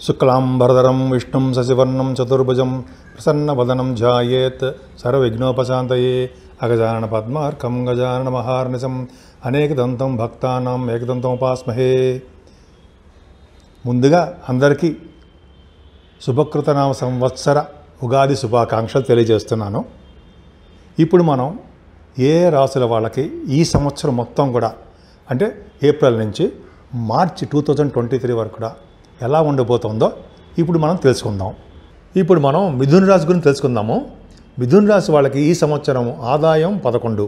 శుక్లాంబరధరం విష్ణుం శశివర్ణం చతుర్భుజం ప్రసన్నవదనం ధ్యాయేత్ సర్వవిఘ్నోపశాంతయే అగజానన పద్మార్కం గజానన మహార్నిశం అనేకదంతం భక్తానాం ఏకదంతం ఉపాస్మహే ముందుగా అందరికీ శుభకృతనామ సంవత్సర ఉగాది శుభాకాంక్షలు తెలియజేస్తున్నాను ఇప్పుడు మనం ఏ రాసుల వాళ్ళకి ఈ సంవత్సరం మొత్తం కూడా అంటే ఏప్రిల్ నుంచి March two thousand twenty three వరకు కూడా ఎలా ఉండబోతుందో ఇప్పుడు మనం తెలుసుకుందాం ఇప్పుడు మనం మిథున రాశి గురించి తెలుసుకుందాము మిథున రాశి వాళ్ళకి ఈ సంవత్సరం ఆదాయం పదకొండు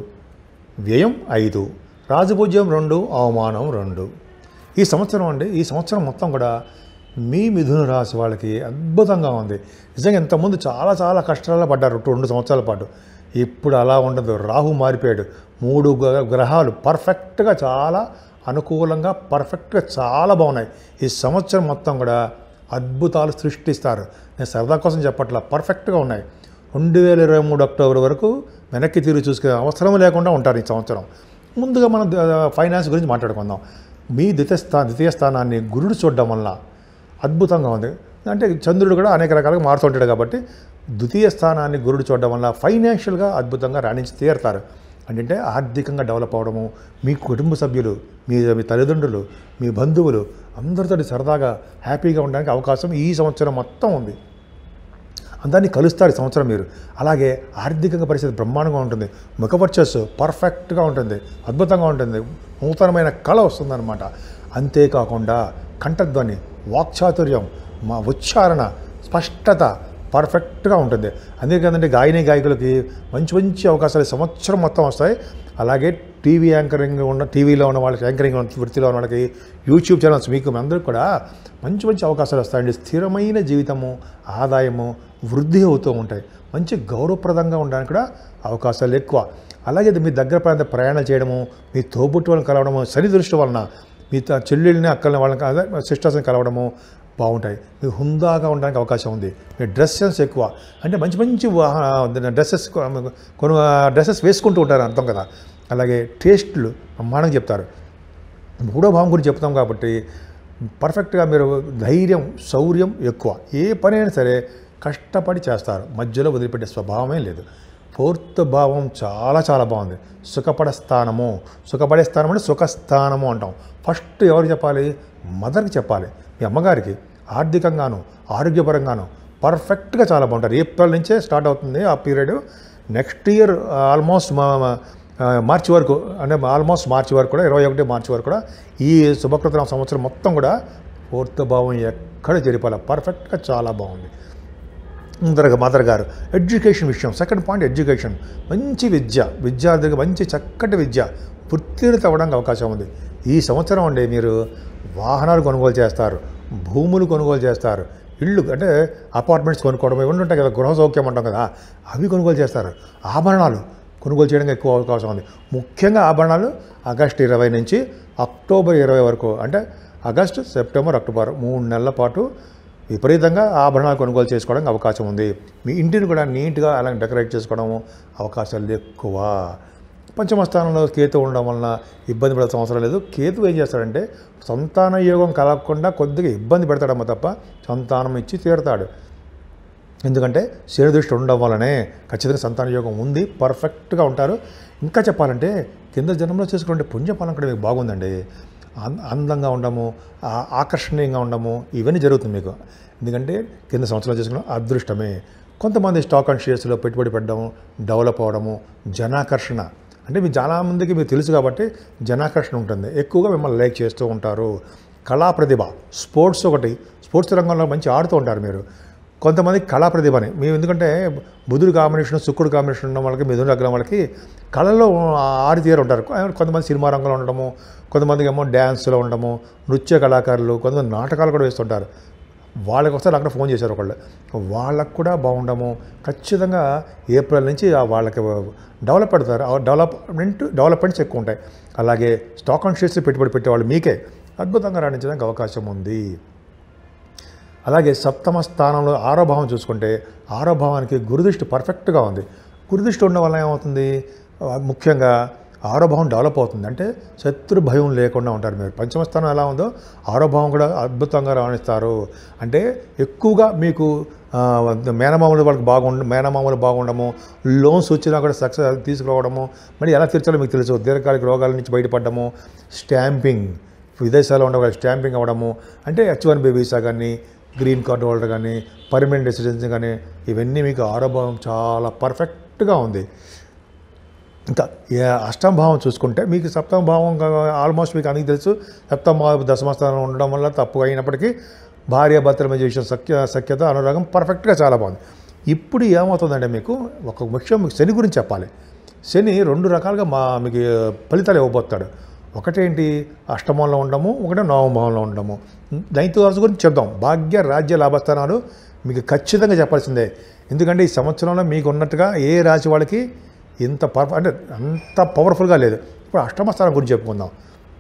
వ్యయం ఐదు రాజపూజ్యం రెండు అవమానం రెండు ఈ సంవత్సరం అండి ఈ సంవత్సరం మొత్తం కూడా మీ మిథున రాశి వాళ్ళకి అద్భుతంగా ఉంది నిజంగా ఇంతకుముందు చాలా చాలా కష్టాలు పడ్డారు రెండు సంవత్సరాల పాటు ఇప్పుడు అలా ఉండదు రాహు మారిపోయాడు మూడు గ్ర- గ్రహాలు పర్ఫెక్ట్గా చాలా అనుకూలంగా పర్ఫెక్ట్గా చాలా బాగున్నాయి ఈ సంవత్సరం మొత్తం కూడా అద్భుతాలు సృష్టిస్తారు నేను సరదా కోసం చెప్పట్లా పర్ఫెక్ట్గా ఉన్నాయి రెండు వేల ఇరవై మూడు అక్టోబర్ వరకు వెనక్కి తిరిగి చూసుకునే అవసరం లేకుండా ఉంటారు ఈ సంవత్సరం ముందుగా మనం ద- ఫైనాన్స్ గురించి మాట్లాడుకుందాం మీ ద్వితీయ స్థా ద్వితీయ స్థానాన్ని గురుడు చూడడం వల్ల అద్భుతంగా ఉంది అంటే చంద్రుడు కూడా అనేక రకాలుగా మారుతుంటాడు కాబట్టి ద్వితీయ స్థానాన్ని గురుడు చూడడం వల్ల ఫైనాన్షియల్గా అద్భుతంగా రాణించి తీరుతారు అంటే ఆర్థికంగా డెవలప్ అవడము మీ కుటుంబ సభ్యులు మీ మీ తల్లిదండ్రులు మీ బంధువులు అందరితో సరదాగా హ్యాపీగా ఉండడానికి అవకాశం ఈ సంవత్సరం మొత్తం ఉంది అందరినీ కలుస్తారు ఈ సంవత్సరం మీరు అలాగే ఆర్థికంగా పరిస్థితి బ్రహ్మాండంగా ఉంటుంది ముఖపర్చస్సు పర్ఫెక్ట్గా ఉంటుంది అద్భుతంగా ఉంటుంది నూతనమైన కళ వస్తుందన్నమాట అంతేకాకుండా కంఠధ్వని వాక్చాతుర్యం మా ఉచ్చారణ స్పష్టత పర్ఫెక్ట్గా ఉంటుంది అంతే కదండి గాయని గాయకులకి మంచి మంచి అవకాశాలు ఈ సంవత్సరం మొత్తం వస్తాయి అలాగే టీవీ యాంకరింగ్ ఉన్న టీవీలో ఉన్న వాళ్ళకి యాంకరింగ్ ఉన్న వృత్తిలో ఉన్న వాళ్ళకి యూట్యూబ్ ఛానల్స్ మీకు అందరికి కూడా మంచి మంచి అవకాశాలు వస్తాయండి స్థిరమైన జీవితము ఆదాయము వృద్ధి అవుతూ ఉంటాయి మంచి గౌరవప్రదంగా ఉండడానికి కూడా అవకాశాలు ఎక్కువ అలాగే ఇది మీ దగ్గర ప్రాంత ప్రయాణాలు చేయడము మీ తోబుట్టు వాళ్ళని కలవడము శని దృష్టి వలన మీ త- చెల్లెళ్ళని అక్కల్ని వాళ్ళని అదే సిస్టర్స్ని కలవడము బాగుంటాయి మీకు హుందాగా ఉండడానికి అవకాశం ఉంది మీ డ్రెస్ సెన్స్ ఎక్కువ అంటే మంచి మంచి డ్రెస్సెస్ కొన్ని డ్రెస్సెస్ వేసుకుంటూ ఉంటారు అర్థం కదా అలాగే టేస్ట్లు బ్రహ్మాండంగా చెప్తారు మూడో భావం గురించి చెప్తాం కాబట్టి పర్ఫెక్ట్గా మీరు ధైర్యం శౌర్యం ఎక్కువ ఏ పనైనా సరే కష్టపడి చేస్తారు మధ్యలో వదిలిపెట్టే స్వభావమే లేదు ఫోర్త్ భావం చాలా చాలా బాగుంది సుఖపడ స్థానము సుఖపడే స్థానం అంటే సుఖస్థానము అంటాం ఫస్ట్ ఎవరికి చెప్పాలి మదర్కి చెప్పాలి మీ అమ్మగారికి ఆర్థికంగాను ఆరోగ్యపరంగాను పర్ఫెక్ట్గా చాలా బాగుంటారు ఏప్రిల్ నుంచే స్టార్ట్ అవుతుంది ఆ పీరియడ్ నెక్స్ట్ ఇయర్ ఆల్మోస్ట్ మా మా- ఆ, మార్చి వరకు అంటే ఆల్మోస్ట్ మార్చి వరకు కూడా ఇరవై ఒకటి మార్చి వరకు కూడా ఈ శుభకృత సంవత్సరం మొత్తం కూడా ఫోర్త్ భావం ఎక్కడ జరిపాల పర్ఫెక్ట్గా చాలా బాగుంది ముందరగా మదర్ గారు ఎడ్యుకేషన్ విషయం సెకండ్ పాయింట్ ఎడ్యుకేషన్ మంచి విద్య విద్యార్థికి మంచి చక్కటి విద్య ఉత్తీర్ణత అవ్వడానికి అవకాశం ఉంది ఈ సంవత్సరం అండి మీరు వాహనాలు కొనుగోలు చేస్తారు భూములు కొనుగోలు చేస్తారు ఇళ్ళు అంటే అపార్ట్మెంట్స్ కొనుక్కోవడం ఇవన్నీ ఉంటాయి కదా గృహ సౌఖ్యం అంటాం కదా అవి కొనుగోలు చేస్తారు ఆభరణాలు కొనుగోలు చేయడానికి ఎక్కువ అవకాశం ఉంది ముఖ్యంగా ఆభరణాలు ఆగస్టు ఇరవై నుంచి అక్టోబర్ ఇరవై వరకు అంటే ఆగస్టు సెప్టెంబర్ అక్టోబర్ మూడు నెలల పాటు విపరీతంగా ఆభరణాలు కొనుగోలు చేసుకోవడానికి అవకాశం ఉంది మీ ఇంటిని కూడా నీట్గా అలా డెకరేట్ చేసుకోవడం అవకాశాలు ఎక్కువ పంచమ స్థానంలో కేతు ఉండడం వలన ఇబ్బంది పడాల్సిన అవసరం లేదు కేతు ఏం చేస్తాడంటే సంతాన యోగం కలగకుండా కొద్దిగా ఇబ్బంది పెడతాడమ్మ తప్ప సంతానం ఇచ్చి తీరుతాడు ఎందుకంటే శని దృష్టి ఉండడం వల్లనే ఖచ్చితంగా సంతాన యోగం ఉంది పర్ఫెక్ట్గా ఉంటారు ఇంకా చెప్పాలంటే కింద జన్మలో చేసుకుంటే పుణ్యఫలం కూడా మీకు బాగుందండి అం- అందంగా ఉండము ఆ- ఆకర్షణీయంగా ఉండము ఇవన్నీ జరుగుతుంది మీకు ఎందుకంటే కింద సంవత్సరాలు చేసుకున్న అదృష్టమే కొంతమంది స్టాక్ అండ్ షేర్స్లో పెట్టుబడి పెట్టడం డెవలప్ అవడము జనాకర్షణ అంటే మీ చాలా మందికి మీకు తెలుసు కాబట్టి జనాకర్షణ ఉంటుంది ఎక్కువగా మిమ్మల్ని లైక్ చేస్తూ ఉంటారు కళా ప్రతిభ స్పోర్ట్స్ ఒకటి స్పోర్ట్స్ రంగంలో మంచి ఆడుతూ ఉంటారు మీరు కొంతమంది కళా ప్రతిభని మేము ఎందుకంటే బుధుడు కాంబినేషన్ శుక్రుడు కాంబినేషన్ ఉన్న వాళ్ళకి మిథున లగ్నం వాళ్ళకి కళలో ఆరితేరు ఉంటారు కొంతమంది సినిమా రంగంలో ఉండడము కొంతమందికి ఏమో డ్యాన్స్లో ఉండడము నృత్య కళాకారులు కొంతమంది నాటకాలు కూడా వేస్తుంటారు వాళ్ళకి వస్తే అక్కడ ఫోన్ చేశారు ఒకళ్ళు వాళ్ళకు కూడా బాగుండము ఖచ్చితంగా ఏప్రిల్ నుంచి ఆ వాళ్ళకి డెవలప్ పెడతారు ఆ డెవలప్మెంట్ డెవలప్మెంట్స్ ఎక్కువ ఉంటాయి అలాగే స్టాక్ అండ్ షేర్స్ పెట్టుబడి పెట్టేవాళ్ళు మీకే అద్భుతంగా రాణించడానికి అవకాశం ఉంది అలాగే సప్తమ స్థానంలో ఆరో భావం చూసుకుంటే ఆరో భావానికి గురుదృష్టి పర్ఫెక్ట్గా ఉంది గురుదృష్టి ఉండడం వల్ల ఏమవుతుంది ఆ, ముఖ్యంగా ఆరో భావం డెవలప్ అవుతుంది అంటే శత్రు భయం లేకుండా ఉంటారు మీరు పంచమ స్థానం ఎలా ఉందో ఆరో భావం కూడా అద్భుతంగా రాణిస్తారు అంటే ఎక్కువగా మీకు ఆ, మేనమామలు వాళ్ళకి బాగుండ మేనమామలు బాగుండము లోన్స్ వచ్చినా కూడా సక్సెస్ తీసుకురావడము మరి ఎలా తీర్చాలో మీకు తెలుసు దీర్ఘకాలిక రోగాల నుంచి బయటపడము స్టాంపింగ్ విదేశాల్లో ఉండే వాళ్ళకి స్టాంపింగ్ అవ్వడము అంటే హెచ్ వన్ బి వీసా కానీ గ్రీన్ కార్డు హోల్డర్ కానీ పర్మనెంట్ రెసిడెన్సీ కానీ ఇవన్నీ మీకు ఆరోభావం చాలా పర్ఫెక్ట్గా ఉంది ఇంకా ఏ అష్టమ భావం చూసుకుంటే మీకు సప్తమ భావం ఆల్మోస్ట్ మీకు అందరికీ తెలుసు సప్తమ భావం దశమ స్థానంలో ఉండడం వల్ల తప్పు అయినప్పటికీ భార్య భర్తల మధ్య విషయం సఖ్య సఖ్యత అనురాగం పర్ఫెక్ట్గా చాలా బాగుంది ఇప్పుడు ఏమవుతుందంటే మీకు ఒక ముఖ్యం మీకు శని గురించి చెప్పాలి శని రెండు రకాలుగా మా మీకు ఫలితాలు ఇవ్వబోతాడు ఒకటేంటి అష్టమంలో ఉండము ఒకటే నవమ భావంలో ఉండము నైన్త్ హౌస్ గురించి చెప్దాం భాగ్య రాజ్య లాభస్థానాలు మీకు ఖచ్చితంగా చెప్పాల్సిందే ఎందుకంటే ఈ సంవత్సరంలో మీకు ఉన్నట్టుగా ఏ రాశి వాళ్ళకి ఇంత పర్ఫ అంటే అంత పవర్ఫుల్గా లేదు ఇప్పుడు అష్టమ స్థానం గురించి చెప్పుకుందాం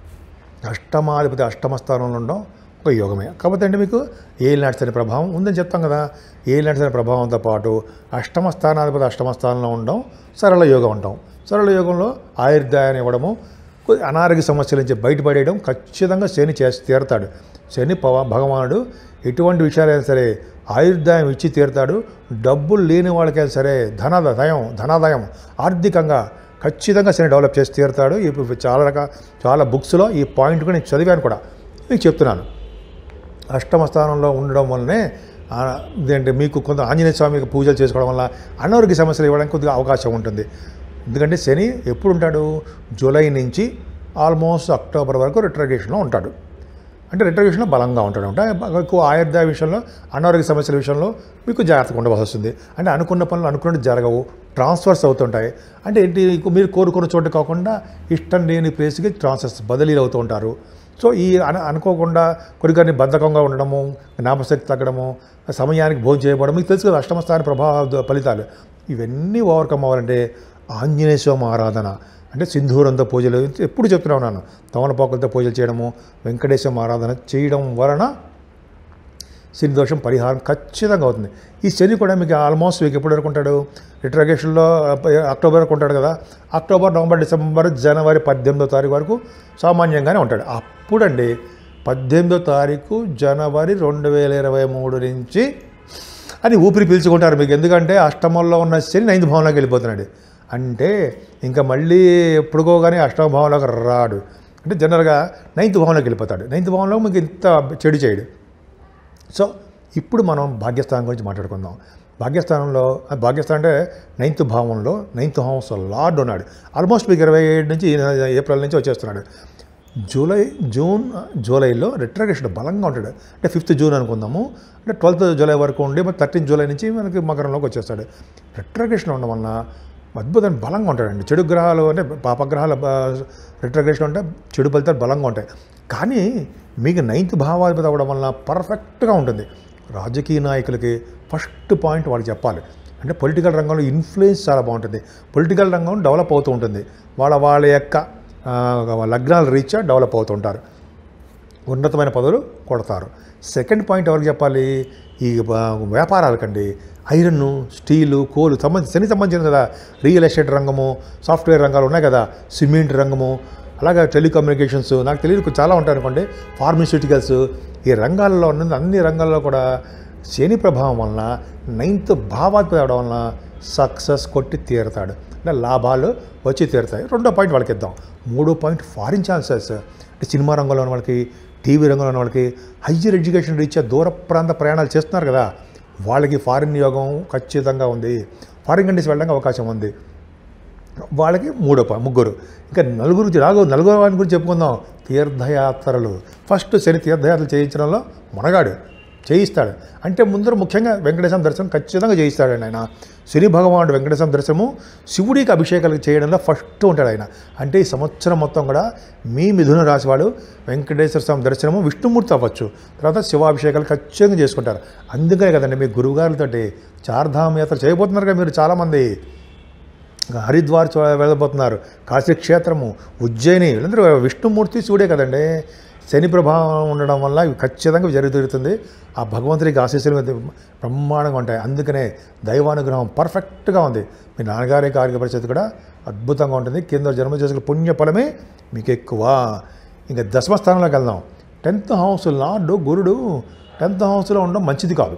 అష్టమాధిపతి అష్టమ స్థానంలో ఉండడం ఒక యోగమే కాకపోతే అంటే మీకు ఏళ్ళు నడిచిన ప్రభావం ఉందని చెప్తాం కదా ఏళ్ళు నడిచిన ప్రభావంతో పాటు అష్టమ స్థానాధిపతి అష్టమ స్థానంలో ఉండడం సరళ యోగం ఉంటాం సరళ యోగంలో ఆయుర్దాయాన్ని ఇవ్వడము కొద్ది అనారోగ్య సమస్యల నుంచి బయటపడేయడం ఖచ్చితంగా శని చేసి తీరుతాడు శని పవ భగవానుడు ఎటువంటి విషయాలైనా సరే ఆయుర్దాయం ఇచ్చి తీరుతాడు డబ్బులు లేని వాళ్ళకైనా సరే ధనాదాయం ధనాదాయం ఆర్థికంగా ఖచ్చితంగా శని డెవలప్ చేసి తీరుతాడు ఇప్పుడు చాలా రకాల చాలా బుక్స్లో ఈ పాయింట్ కూడా నేను చదివాను కూడా మీకు చెప్తున్నాను అష్టమ స్థానంలో ఉండడం వల్లనే ఆ, ఇదేంటి మీకు కొంత ఆంజనేయ స్వామికి పూజలు చేసుకోవడం వల్ల అనారోగ్య సమస్యలు ఇవ్వడానికి కొద్దిగా అవకాశం ఉంటుంది ఎందుకంటే శని ఎప్పుడు ఉంటాడు జూలై నుంచి ఆల్మోస్ట్ అక్టోబర్ వరకు రిట్రగేషన్లో ఉంటాడు అంటే రిట్రగేషన్లో బలంగా ఉంటాడు అంటే ఎక్కువ ఆయుర్దాయ విషయంలో అనారోగ్య సమస్యల విషయంలో మీకు జాగ్రత్తగా ఉండవలసి వస్తుంది అంటే అనుకున్న పనులు అనుకున్నట్టు జరగవు ట్రాన్స్ఫర్స్ అవుతుంటాయి అంటే ఏంటి మీరు కోరుకున్న చోటు కాకుండా ఇష్టం లేని ప్లేస్కి ట్రాన్స్ఫర్స్ బదిలీలు అవుతూ ఉంటారు సో ఈ అన అనుకోకుండా కొన్ని కొన్ని బద్ధకంగా ఉండడము జ్ఞాపశక్తి తగ్గడము సమయానికి భోజనం చేయబడడం మీకు తెలుసు కదా అష్టమస్థాన ప్రభావ ఫలితాలు ఇవన్నీ ఓవర్కమ్ అవ్వాలంటే ఆంజనేయ స్వామి ఆరాధన అంటే సింధూరంతో పూజలు ఎప్పుడు చెప్తూనే ఉన్నాను తమలపాకులతో పూజలు చేయడము వెంకటేశ్వర ఆరాధన చేయడం వలన శని దోషం పరిహారం ఖచ్చితంగా అవుతుంది ఈ శని కూడా మీకు ఆల్మోస్ట్ మీకు ఎప్పుడు వరకు ఉంటాడు రిట్రగేషన్లో అక్టోబర్ వరకు ఉంటాడు కదా అక్టోబర్ నవంబర్ డిసెంబర్ జనవరి పద్దెనిమిదో తారీఖు వరకు సామాన్యంగానే ఉంటాడు అప్పుడండి పద్దెనిమిదో తారీఖు జనవరి రెండు వేల ఇరవై మూడు నుంచి అని ఊపిరి పీల్చుకుంటారు మీకు ఎందుకంటే అష్టమంలో ఉన్న శని నైన్త్ భావంలోకి వెళ్ళిపోతున్నాడు అంటే ఇంకా మళ్ళీ ఎప్పుడుకో కానీ అష్టమ భావంలోకి రాడు అంటే జనరల్గా నైన్త్ భావంలోకి వెళ్ళిపోతాడు నైన్త్ భావంలో మీకు ఇంత చెడు చేయడు సో ఇప్పుడు మనం భాగ్యస్థానం గురించి మాట్లాడుకుందాం భాగ్యస్థానంలో ఆ భాగ్యస్థానం అంటే నైన్త్ భావంలో నైన్త్ హౌస్ లార్డ్ ఉన్నాడు ఆల్మోస్ట్ మీకు ఇరవై ఏడు నుంచి ఏప్రిల్ నుంచి వచ్చేస్తున్నాడు జూలై జూన్ జూలైలో రిట్రగేషన్ బలంగా ఉంటాడు అంటే ఫిఫ్త్ జూన్ అనుకుందాము అంటే ట్వెల్త్ జూలై వరకు ఉండి మరి థర్టీన్ జూలై నుంచి మనకి మకరంలోకి వచ్చేస్తాడు రిట్రగేషన్ ఉండడం వలన అద్భుతం బలంగా ఉంటాడండి చెడు గ్రహాలు అంటే పాపగ్రహాల రిట్రగేషన్ అంటే చెడు ఫలితాలు బలంగా ఉంటాయి కానీ మీకు నైన్త్ భావాధిపతి అవ్వడం వలన పర్ఫెక్ట్గా ఉంటుంది రాజకీయ నాయకులకి ఫస్ట్ పాయింట్ వాళ్ళు చెప్పాలి అంటే పొలిటికల్ రంగంలో ఇన్ఫ్లుయెన్స్ చాలా బాగుంటుంది పొలిటికల్ రంగం డెవలప్ అవుతూ ఉంటుంది వాళ్ళ వాళ్ళ యొక్క ఆ, లగ్నాల రీత్యా డెవలప్ అవుతుంటారు ఉన్నతమైన పదవులు కొడతారు సెకండ్ పాయింట్ ఎవరికి చెప్పాలి ఈ బ- వ్యాపారాలకండి ఐరన్ స్టీలు కోలు సంబంధించి శని సంబంధించిన కదా రియల్ ఎస్టేట్ రంగము సాఫ్ట్వేర్ రంగాలు ఉన్నాయి కదా సిమెంట్ రంగము అలాగే టెలికమ్యూనికేషన్స్ నాకు తెలియదు చాలా ఉంటాయి అనుకోండి ఫార్మస్యూటికల్స్ ఈ రంగాల్లో ఉన్నది అన్ని రంగాల్లో కూడా శని ప్రభావం వలన నైన్త్ భావాధిపతి అవడం వలన సక్సెస్ కొట్టి తీరుతాడు అంటే లాభాలు వచ్చి తీరుతాయి రెండో పాయింట్ వాళ్ళకి ఇద్దాం మూడో పాయింట్ ఫారిన్ ఛాన్సెస్ అంటే సినిమా రంగంలో ఉన్న వాళ్ళకి టీవీ రంగంలో ఉన్న వాళ్ళకి హయ్యర్ ఎడ్యుకేషన్ రీత్యా దూర ప్రాంత ప్రయాణాలు చేస్తున్నారు కదా వాళ్ళకి ఫారిన్ యోగం ఖచ్చితంగా ఉంది ఫారిన్ కంట్రీస్ వెళ్ళడానికి అవకాశం ఉంది వాళ్ళకి మూడో పా ముగ్గురు ఇంకా నలుగురు గురించి రాగు నలుగురు వారి గురించి చెప్పుకుందాం తీర్థయాత్రలు ఫస్ట్ శని తీర్థయాత్రలు చేయించడంలో మునగాడు చేయిస్తాడు అంటే ముందర ముఖ్యంగా వెంకటేశ్వర దర్శనం ఖచ్చితంగా చేయిస్తాడు ఆయన శని భగవానుడు వెంకటేశ్వర దర్శనము శివుడికి అభిషేకాలు చేయడంలో ఫస్ట్ ఉంటాడు ఆయన అంటే ఈ సంవత్సరం మొత్తం కూడా మీ మిథున రాశి వాడు వెంకటేశ్వర స్వామి దర్శనము విష్ణుమూర్తి అవ్వచ్చు తర్వాత శివాభిషేకాలు ఖచ్చితంగా చేసుకుంటారు అందుకనే కదండి మీ గురువుగారులతోటి చార్ధామ యాత్ర చేయబోతున్నారు కదా మీరు చాలామంది ఇంకా హరిద్వార్ చూ- వెళ్ళబోతున్నారు కాశీ క్షేత్రము ఉజ్జయిని వీళ్ళందరూ విష్ణుమూర్తి శివుడే కదండి శని ప్రభావం ఉండడం వల్ల ఇవి ఖచ్చితంగా జరుగుతుంది ఆ భగవంతుడికి ఆశీస్సులు మీద బ్రహ్మాండంగా ఉంటాయి అందుకనే దైవానుగ్రహం పర్ఫెక్ట్గా ఉంది మీ నాన్నగారి కార్య పరిస్థితి కూడా అద్భుతంగా ఉంటుంది కింద జన్మ చేసుకున్న పుణ్య ఫలమే మీకు ఎక్కువ ఇంకా దశమ స్థానంలోకి వెళ్దాం టెన్త్ హౌస్ లార్డు గురుడు టెన్త్ హౌస్లో ఉండడం మంచిది కాదు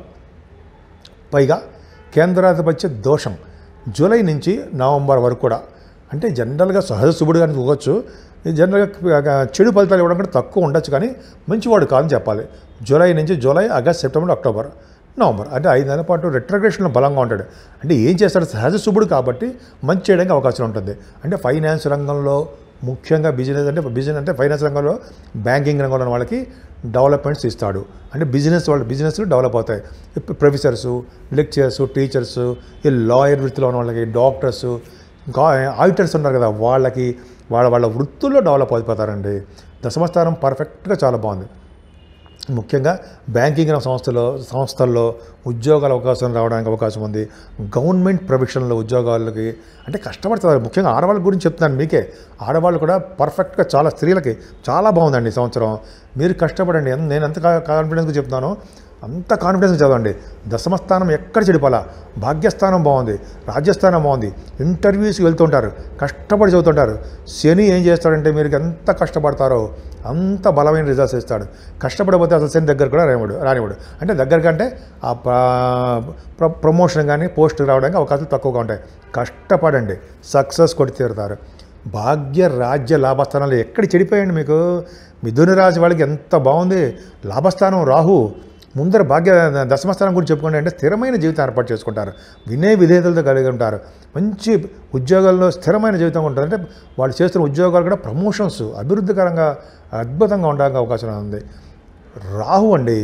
పైగా కేంద్రాధిపత్య దోషం జూలై నుంచి నవంబర్ వరకు కూడా అంటే జనరల్గా సహజ శుభుడు కానీ చూడవచ్చు ఇది జనరల్గా చెడు ఫలితాలు ఇవ్వడం కూడా తక్కువ ఉండొచ్చు కానీ మంచివాడు కాదని చెప్పాలి జూలై నుంచి July August September October November అంటే ఐదు నెలల పాటు రెట్రగ్రేషన్లో బలంగా ఉంటాడు అంటే ఏం చేస్తాడు సహజ శుభుడు కాబట్టి మంచి చేయడానికి అవకాశం ఉంటుంది అంటే ఫైనాన్స్ రంగంలో ముఖ్యంగా బిజినెస్ అంటే బిజినెస్ అంటే ఫైనాన్స్ రంగంలో బ్యాంకింగ్ రంగంలో ఉన్న వాళ్ళకి డెవలప్మెంట్స్ ఇస్తాడు అంటే బిజినెస్ వాళ్ళ బిజినెస్లు డెవలప్ అవుతాయి ఇప్పుడు ప్రొఫెసర్స్ లెక్చరర్స్ టీచర్స్ ఈ లాయర్ వృత్తిలో ఉన్న వాళ్ళకి డాక్టర్స్ ఇంకా ఆడిటర్స్ ఉన్నారు కదా వాళ్ళకి వాళ్ళ వాళ్ళ వృత్తుల్లో డెవలప్ అయిపోతారండి దశమస్థానం పర్ఫెక్ట్గా చాలా బాగుంది ముఖ్యంగా బ్యాంకింగ్ రంగ సంస్థలో సంస్థల్లో ఉద్యోగాల అవకాశం రావడానికి అవకాశం ఉంది గవర్నమెంట్ ప్రొఫెషన్లో ఉద్యోగాలకి అంటే కష్టపడుతున్నారు ముఖ్యంగా ఆడవాళ్ళ గురించి చెప్తున్నాను మీకే ఆడవాళ్ళు కూడా పర్ఫెక్ట్గా చాలా స్త్రీలకి చాలా బాగుందండి ఈ సంవత్సరం మీరు కష్టపడండి ఎంత- నేను ఎంత కా- కాన్ఫిడెన్స్గా చెప్తున్నానో అంత కాన్ఫిడెన్స్ చదవండి దశమస్థానం ఎక్కడ చెడిపోలా భాగ్యస్థానం బాగుంది రాజ్యస్థానం బాగుంది ఇంటర్వ్యూస్కి వెళ్తుంటారు కష్టపడి చదువుతుంటారు శని ఏం చేస్తాడంటే మీరు ఎంత కష్టపడతారో అంత బలమైన రిజల్ట్స్ ఇస్తాడు కష్టపడకపోతే అసలు శని దగ్గర కూడా రానివాడు రానివాడు అంటే దగ్గర కంటే ఆ ప్ర- ప్ర- ప్రమోషన్ కానీ పోస్ట్ రావడానికి అవకాశాలు తక్కువగా ఉంటాయి కష్టపడండి సక్సెస్ కొట్టి తీరుతారు భాగ్య రాజ్య లాభస్థానాలు ఎక్కడ చెడిపోయండి మీకు మిథున రాశి వాళ్ళకి ఎంత బాగుంది లాభస్థానం రాహు ముందర భాగ్య దశమస్థానం గురించి చెప్పుకోండి అంటే స్థిరమైన జీవితం ఏర్పాటు చేసుకుంటారు వినయ విధేయతలతో కలిగి ఉంటారు మంచి ఉద్యోగాల్లో స్థిరమైన జీవితం ఉంటుంది అంటే వాళ్ళు చేస్తున్న ఉద్యోగాలు కూడా ప్రమోషన్స్ అభివృద్ధికరంగా అద్భుతంగా ఉండడానికి అవకాశం ఉంది రాహు అండి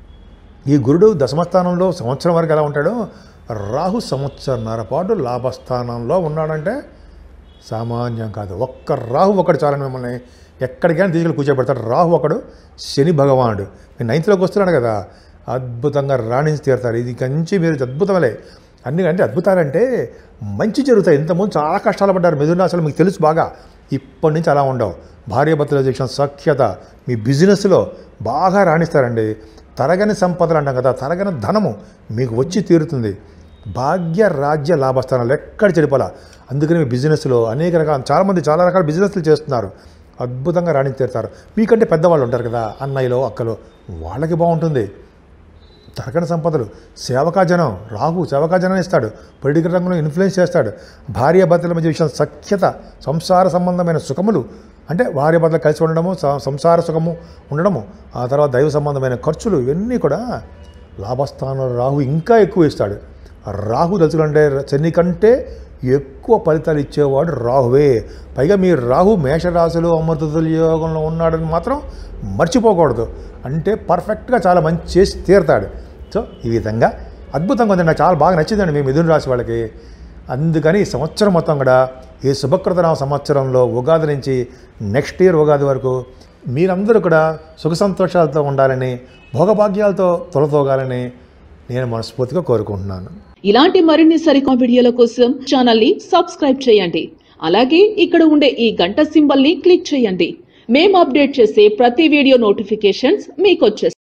ఈ గురుడు దశమస్థానంలో సంవత్సరం వరకు ఎలా ఉంటాడో రాహు సంవత్సరన్నర పాటు లాభస్థానంలో ఉన్నాడంటే సామాన్యం కాదు ఒక్క రాహు ఒకడు చాలని మిమ్మల్ని ఎక్కడికైనా తీసుకెళ్ళి కూర్చోబెడతాడు రాహు ఒకడు శని భగవానుడు మీరు నైన్త్లోకి వస్తున్నాడు కదా అద్భుతంగా రాణించి తీరుతారు ఇది కంచి మీరు అద్భుతమలే అన్ని అంటే అద్భుతాలంటే మంచి జరుగుతాయి ఇంతకుముందు చాలా కష్టాలు పడ్డారు మిథునాశలు మీకు తెలుసు బాగా ఇప్పటి నుంచి అలా ఉండవు భార్యాభర్తల చేసిన సఖ్యత మీ బిజినెస్లో బాగా రాణిస్తారండి తరగని సంపదలు అంటాం కదా తరగని ధనము మీకు వచ్చి తీరుతుంది భాగ్య రాజ్య లాభస్థానాలు ఎక్కడ చెడిపోలా అందుకని మీ బిజినెస్లో అనేక రకాల చాలామంది చాలా రకాల బిజినెస్లు చేస్తున్నారు అద్భుతంగా రాణించి తీరుతారు మీకంటే పెద్దవాళ్ళు ఉంటారు కదా అన్నయ్యలో అక్కలో వాళ్ళకి బాగుంటుంది తరగని సంపదలు సేవకాజనం రాహు సేవకాజనం ఇస్తాడు పొలిటికల్ రంగంలో ఇన్ఫ్లుయెన్స్ చేస్తాడు భార్యాభర్తల మధ్య విషయం సఖ్యత సంసార సంబంధమైన సుఖములు అంటే భార్యాభర్తలు కలిసి ఉండడము స- సంసార సుఖము ఉండడము ఆ తర్వాత దైవ సంబంధమైన ఖర్చులు ఇవన్నీ కూడా లాభస్థానంలో రాహు ఇంకా ఎక్కువ ఇస్తాడు రాహు తెలుసుకుంటే శని కంటే ఎక్కువ ఫలితాలు ఇచ్చేవాడు రాహువే పైగా మీ రాహు మేషరాశిలో అమృతతుల యోగంలో ఉన్నాడని మాత్రం మర్చిపోకూడదు అంటే పర్ఫెక్ట్గా చాలా మంచి చేసి తీరుతాడు సో ఈ విధంగా అద్భుతంగా ఉంది నాకు చాలా బాగా నచ్చిందండి మీ మిథున రాశి వాళ్ళకి అందుకని ఈ సంవత్సరం మొత్తం కూడా ఈ శుభకృతనామ సంవత్సరంలో ఉగాది నుంచి నెక్స్ట్ ఇయర్ ఉగాది వరకు మీరందరూ కూడా సుఖ సంతోషాలతో ఉండాలని భోగభాగ్యాలతో తొలతోగాలని నేను మనస్ఫూర్తిగా కోరుకుంటున్నాను ఇలాంటి మరిన్ని సరికొత్త వీడియోల కోసం ఛానల్ ని సబ్స్క్రైబ్ చేయండి అలాగే ఇక్కడ ఉండే ఈ గంట సింబల్ ని క్లిక్ చేయండి మేము అప్డేట్ చేసే ప్రతి వీడియో నోటిఫికేషన్స్ మీకు వచ్చేస్తాయి